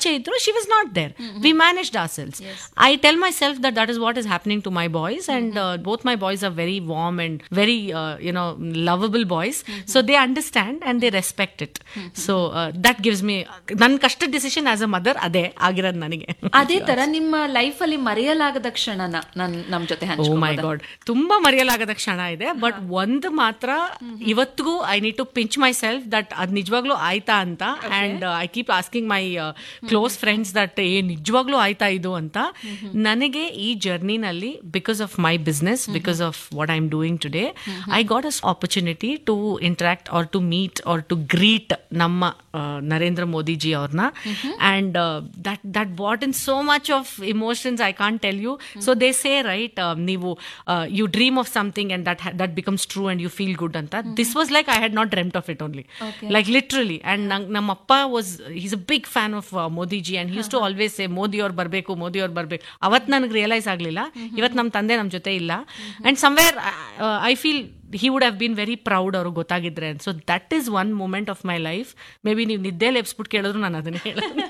ಆಚೆ ಇದ್ರು she was not there we managed ourselves I tell myself that that is what is happening to my boys and both my boys are very warm and very you know lovable boys so they understand and they respect it so that gives me ನನ್ನ ಕಷ್ಟದ decision as a mother ಅದೇ ಆಗಿರೋದು ನನಗೆ ಅದೇ ತರ ನಿಮ್ಮ life ಅಲ್ಲಿ ಮರೆಯಲಾಗದ ಕ್ಷಣನ ನನ್ ನಮ್ ಜೊತೆ ಓ ಮೈ ಗಾಡ್ ತುಂಬಾ ಮರೆಯಲಾಗದ ಕ್ಷಣ ಇದೆ ಬಟ್ ಒಂದು ಮಾತ್ರ ಇವತ್ತಿಗೂ I need to pinch myself that ಅದ್ ನಿಜವಾಗ್ಲೂ ಆಯ್ತಾ ಅಂತ and I keep asking my close friends that ಏ ನಿಜವಾಗ್ಲೂ ಆಯ್ತಾ ಇದು ಅಂತ ನನಗೆ ಈ ಜರ್ನಿನಲ್ಲಿ because of my business because of what I am doing today I got as opportunity to interact or to meet or to greet ನಮ್ಮ ಆ, ನರೇಂದ್ರ ಮೋದಿಜಿ ಅವ್ರನ್ನ and that that bought in so much of emotions I can't tell you so they say right ನೀವು you dream of something and that that becomes true and you feel good ಅಂತ this was like I had not dreamt of it only like literally and ನಂಗೆ ನಮ್ಮ ಅಪ್ಪ was is a big fan of Modiji and used to always say Modi ಅವ್ರು ಬರಬೇಕು ಮೋದಿ ಅವ್ರು ಬರಬೇಕು ಅವತ್ತು ನನಗೆ ರಿಯಲೈಸ್ ಆಗಲಿಲ್ಲ ಇವತ್ತು ನಮ್ಮ ತಂದೆ ನಮ್ಮ ಜೊತೆ ಇಲ್ಲ and somewhere I feel he would have been very proud ಅವ್ರಿಗೆ ಗೊತ್ತಾಗಿದ್ರೆ so that is one moment of my life maybe ನೀವು ನಿದ್ದೆ ಲೆಪ್ಸ್ಬಿಟ್ಟು ಕೇಳಿದ್ರು ನಾನು ಅದನ್ನ ಹೇಳೋದು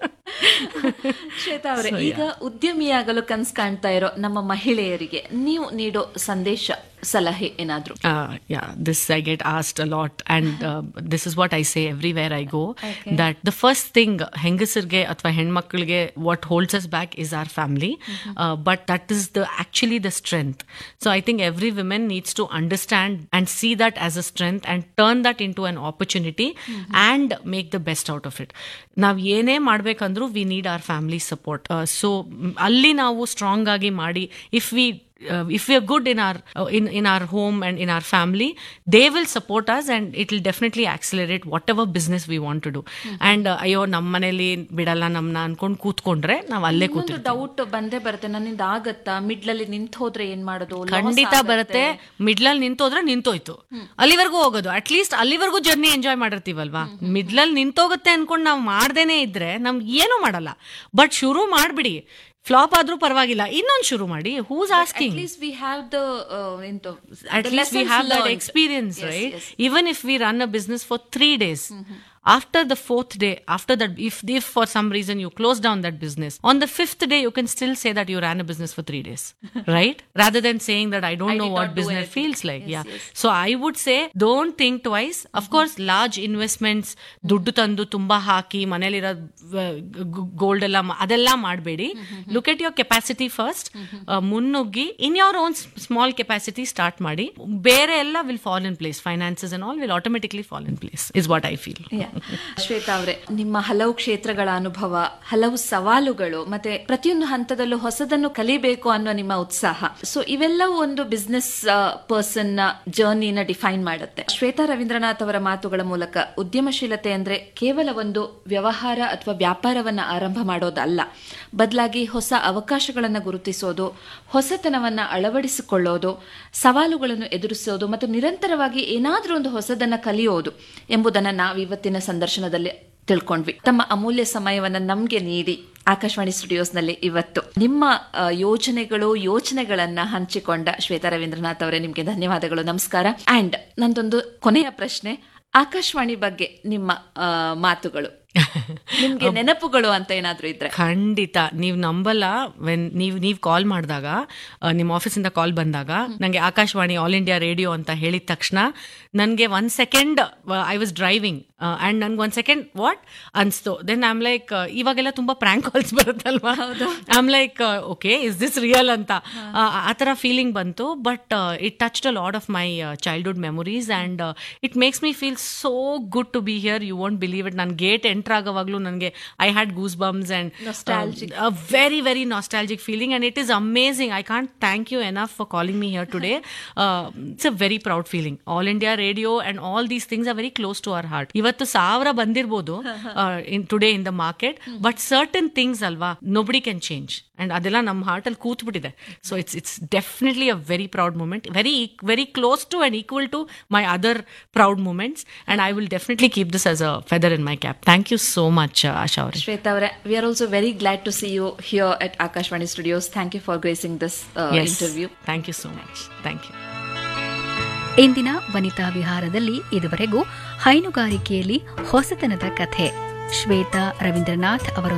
ಶ್ವೇತಾ ಅವರೇ ಈಗ ಉದ್ಯಮಿಯಾಗಲು ಕನ್ಸ್ ಕಾಣ್ತಾ ಇರೋ ನಮ್ಮ ಮಹಿಳೆಯರಿಗೆ ನೀವು ನೀಡೋ ಸಂದೇಶ ಸಲಹೆ ಏನಾದ್ರು uh, yeah, this I get asked a lot, and uh, this is what I say everywhere I go. That the first thing ಹೆಂಗಸರಿಗೆ ಅಥವಾ ಹೆಣ್ಮಕ್ಳಿಗೆ what holds us back is our family, uh, but that is the actually the strength. So I think every woman needs to understand and see that as a strength and turn that into an opportunity and make the best out of it. ನಾವು ಏನೇ ಮಾಡ್ಬೇಕಂದ್ರೂ we need our family support so ಅಲ್ಲಿ ನಾವು strong ಆಗಿ ಮಾಡಿ if we uh, if we are good in our uh, in in our home and in our family they will support us and it will definitely accelerate whatever business we want to do and uh, ಅಯ್ಯೋ ನಮ್ಮ ಮನೇಲಿ ಬಿಡಲ್ಲ ನಮ್ಮನ್ನ ಅನ್ಕೊಂಡ್ ಕೂತ್ಕೊಂಡ್ರೆ ನಾವು ಅಲ್ಲೇ ಒಂದು ಕೂತಿರ್ತೀವಿ ಡೌಟ್ ಬಂದೇ ಬರುತ್ತೆ ನನ್ನಿಂದ ಆಗತ್ತಾ ಮಿಡ್ಲಲ್ಲಿ ನಿಂತ್ ಹೋದ್ರೆ ಏನ್ ಮಾಡೋದು Loss ಖಂಡಿತ ಆಗತ್ತೆ. ಬರುತ್ತೆ ಮಿಡ್ಲಲ್ಲಿ ನಿಂತೋದ್ರೆ ನಿಂತೋಯ್ತು ಅಲ್ಲಿವರೆಗೂ ಹೋಗೋದು ಅಟ್ಲೀಸ್ಟ್ ಅಲ್ಲಿವರೆಗೂ ಜರ್ನಿ ಎಂಜಾಯ್ ಮಾಡಿರ್ತೀವಲ್ವಾ ಮಿಡ್ಲಲ್ಲಿ ನಿಂತೋಗುತ್ತೆ ಅನ್ಕೊಂಡು ನಾವು ಮಾಡ್ದೇನೆ ಇದ್ರೆ ನಮ್ಗೆ ಏನೂ ಮಾಡಲ್ಲ ಬಟ್ ಶುರು ಮಾಡ್ಬಿಡಿ ಫ್ಲಾಪ್ ಆದ್ರೂ ಪರವಾಗಿಲ್ಲ ಇನ್ನೊಂದು ಶುರು ಮಾಡಿ who's At asking least we have the uh, into at the least we lessons have that learned. experience, Yes, right? yes. Even if we run a business for three days, after the fourth day, after that, if if for some reason you close down that business, on the fifth day you can still say that you ran a business for three days, right? Rather than saying that I don't I know did what not do business anything. feels like. Yes, yeah. yes. So I would say don't think twice. Of course, large investments, ದುಡ್ಡು ತಂದು ತುಂಬಾ ಹಾಕಿ ಮನೇಲಿರೋ gold ಎಲ್ಲ ಮಾ- ಅದೆಲ್ಲ ಮಾಡಬೇಡಿ look at your capacity first ಮುನ್ನುಗ್ಗಿ in your own small capacity start ಮಾಡಿ ಬೇರೆ ಎಲ್ಲ will fall in place finances and all will automatically fall in place is what I feel Yeah. Shweta ಅವರೇ ನಿಮ್ಮ ಹಲವು ಕ್ಷೇತ್ರಗಳ ಅನುಭವ ಹಲವು ಸವಾಲುಗಳು ಮತ್ತೆ ಪ್ರತಿಯೊಂದು ಹಂತದಲ್ಲೂ ಹೊಸದನ್ನು ಕಲಿಬೇಕು ಅನ್ನೋ ನಿಮ್ಮ ಉತ್ಸಾಹ ಸೊ ಇವೆಲ್ಲವೂ ಒಂದು ಬಿಸ್ನೆಸ್ ಪರ್ಸನ್ ನ ಜರ್ನಿನ ಡಿಫೈನ್ ಮಾಡುತ್ತೆ ಶ್ವೇತಾ ರವೀಂದ್ರನಾಥ್ ಅವರ ಮಾತುಗಳ ಮೂಲಕ ಉದ್ಯಮಶೀಲತೆ ಅಂದ್ರೆ ಕೇವಲ ಒಂದು ವ್ಯವಹಾರ ಅಥವಾ ವ್ಯಾಪಾರವನ್ನ ಆರಂಭ ಮಾಡೋದಲ್ಲ ಬದಲಾಗಿ ಹೊಸ ಅವಕಾಶಗಳನ್ನು ಗುರುತಿಸೋದು ಹೊಸತನವನ್ನ ಅಳವಡಿಸಿಕೊಳ್ಳೋದು ಸವಾಲುಗಳನ್ನು ಎದುರಿಸೋದು ಮತ್ತು ನಿರಂತರವಾಗಿ ಏನಾದರೂ ಒಂದು ಹೊಸದನ್ನ ಕಲಿಯೋದು ಎಂಬುದನ್ನ ನಾವು ಇವತ್ತಿನ ಸಂದರ್ಶನದಲ್ಲಿ ತಿಳ್ಕೊಂಡ್ವಿ ತಮ್ಮ ಅಮೂಲ್ಯ ಸಮಯವನ್ನ ನಮ್ಗೆ ನೀಡಿ ಆಕಾಶವಾಣಿ ಸ್ಟುಡಿಯೋಸ್ನಲ್ಲಿ ಇವತ್ತು ನಿಮ್ಮ ಆ, ಯೋಜನೆಗಳು ಯೋಚನೆಗಳನ್ನ ಹಂಚಿಕೊಂಡ ಶ್ವೇತಾ ರವೀಂದ್ರನಾಥ್ ಅವರೇ ನಿಮ್ಗೆ ಧನ್ಯವಾದಗಳು ನಮಸ್ಕಾರ ಅಂಡ್ ನಂದೊಂದು ಕೊನೆಯ ಪ್ರಶ್ನೆ ಆಕಾಶವಾಣಿ ಬಗ್ಗೆ ನಿಮ್ಮ ಆ, ಮಾತುಗಳು ನಿಮ್ಗೆ ನೆನಪುಗಳು ಅಂತ ಏನಾದ್ರೂ ಇದ್ರೆ ಖಂಡಿತ ನೀವು ನಂಬಲ್ಲ ವೆನ್ ನೀವು ನೀವು ಕಾಲ್ ಮಾಡಿದಾಗ ನಿಮ್ಮ ಆಫೀಸಿಂದ ಕಾಲ್ ಬಂದಾಗ ನನಗೆ ಆಕಾಶವಾಣಿ ಆಲ್ ಇಂಡಿಯಾ ರೇಡಿಯೋ ಅಂತ ಹೇಳಿದ ತಕ್ಷಣ ನನಗೆ one second I was driving and ನನ್ಗೆ ಒಂದು ಸೆಕೆಂಡ್ ವಾಟ್ ಅನ್ಸ್ತು ದೆನ್ ಐಮ್ ಲೈಕ್ ಇವಾಗೆಲ್ಲ ತುಂಬ ಪ್ರ್ಯಾಂಕ್ ಕಾಲ್ಸ್ ಬರುತ್ತಲ್ವಾ I'm like okay is this real ಅಂತ ಆ, ಆ ಥರ ಫೀಲಿಂಗ್ ಬಂತು but it touched a lot of my childhood memories and it makes me feel so good to be here you won't believe it ನಾನು gate enter ಆಗೋವಾಗಲೂ ನನಗೆ I had goosebumps and Nostalgic. a very very nostalgic feeling and it is amazing i can't thank you enough for calling me here today uh, it's a very proud feeling all india radio and all these things are very close to our heart ಇವತ್ತು ಸಾವಿರ ಬಂದಿರ್ಬೋದು in today in the market but certain things ಅಲ್ವಾ nobody can change and ಅದೆಲ್ಲ ನಮ್ಮ ಹಾರ್ಟಲ್ಲಿ ಕೂತ್ಬಿಟ್ಟಿದೆ so it's it's definitely a very proud moment very very close to and equal to my other proud moments and I will definitely keep this as a feather in my cap thank you so much Asha ಅವರೇ ಶ್ವೇತಾ ಅವರೇ we are also very glad to see you here at Akashvani studios thank you for gracing this interview thank you so much thank you ಇಂದಿನ ವನಿತಾ ವಿಹಾರದಲ್ಲಿ ಇದುವರೆಗೂ ಹೈನುಗಾರಿಕೆಯಲ್ಲಿ ಹೊಸತನದ ಕಥೆ ಶ್ವೇತಾ ರವೀಂದ್ರನಾಥ್ ಅವರ